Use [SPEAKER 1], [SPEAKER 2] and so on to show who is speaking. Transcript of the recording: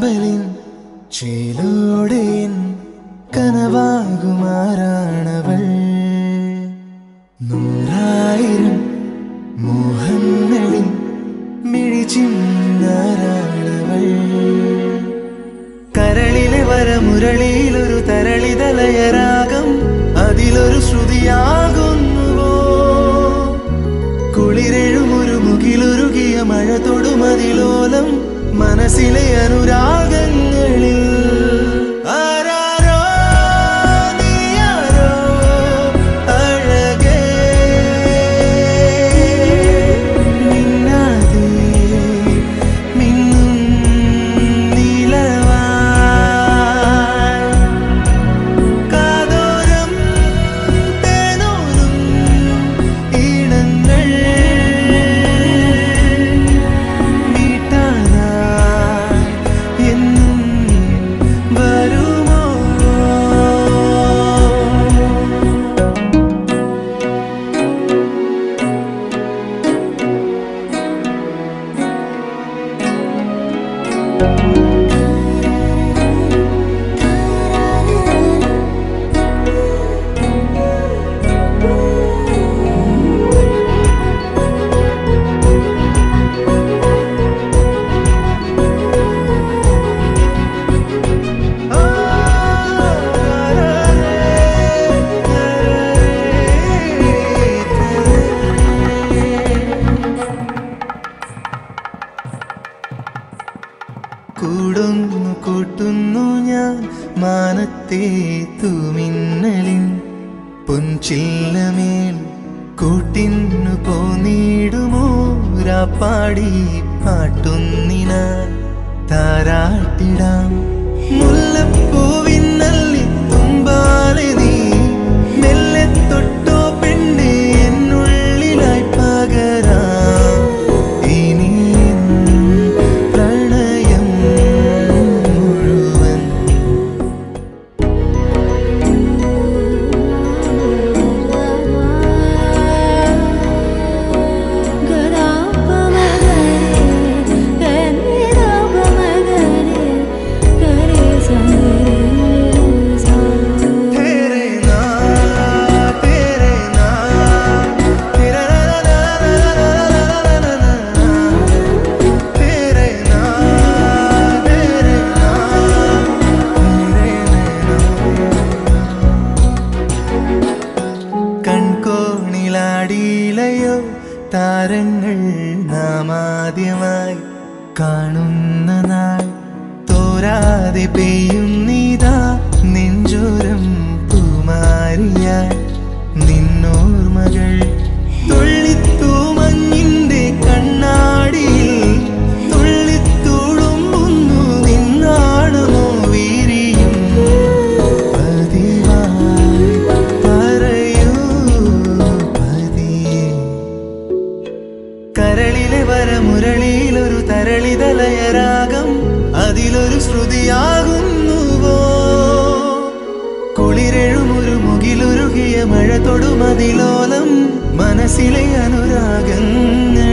[SPEAKER 1] kaolin ചേലോടെ N കനവാകുമാറാണവൾ നൂറായിരം മോഹങ്ങളിൽ മിഴിച്ചിന്നാരാണവൾ കരളിലെ വരമുരളിയിലൊരു തരളിതലയരാഗം അതിലൊരു ശ്രുതിയാകുന്നുവോ കുളിരെഴുമൊരു മുകിലൊരുകിയ മഴ തൊടുമതിലോലം മനസ്സിലെ അനുരാഗങ്ങളിൽ ആരാരോ നീയാരോ അഴകേ മിന്നാതെ മിന്നും നീലവാൻ കാതോരം തേനൂരും ഈണങ്ങൾ മീട്ടാനായി എന്നും വരുമോ കൂടുന്നു കൂട്ടുന്നു ഞാൻ മാനത്തെ തൂമിന്നലിൻ പൊൻചില്ലമേൽ കൂട്ടിന്നു പോന്നിടുമോ രാപ്പാടി പാട്ടുന്നിനാൽ താരാട്ടിടാം മുല്ലപ്പൂവിന്നല്ലി തുമ്പാലെ നീ മെല്ലെ തൊട്ടോ പെണ്ണെ എന്നുള്ളിലായി പകരാം ഇനി എൻ പ്രണയം മുഴുവൻ तेरे नाम तेरे नाम तेरा ला ला ला ला ला ला ला तेरे नाम तेरे नाम तेरे കൺകോണിലാടിയിലയോ താരങ്ങൾ നാമാദ്യമായി കാണുന്ന നാൾ തോരാതെ പെയ്യുന്നീതാ നെഞ്ചോരം പൂമാരിയാൽ നിന്നോർമകൾ തുള്ളിത്തൂമഞ്ഞിന്റെ കണ്ണാടിയിൽ തുള്ളിത്തുളുമ്പുന്നു നിന്നാണമോ വീരിയും പതിവായി പറയൂ പതിയെ കരളിലെ വരമുരളിയിലൊരു തരളിതലയരാഗം അതിലൊരു ശ്രുതിയാകുന്നുവോ കുളിരെഴുമൊരു മുകിലൊരുകിയ മഴ തൊടുമതിലോലം മനസ്സിലെ അനുരാഗങ്ങൾ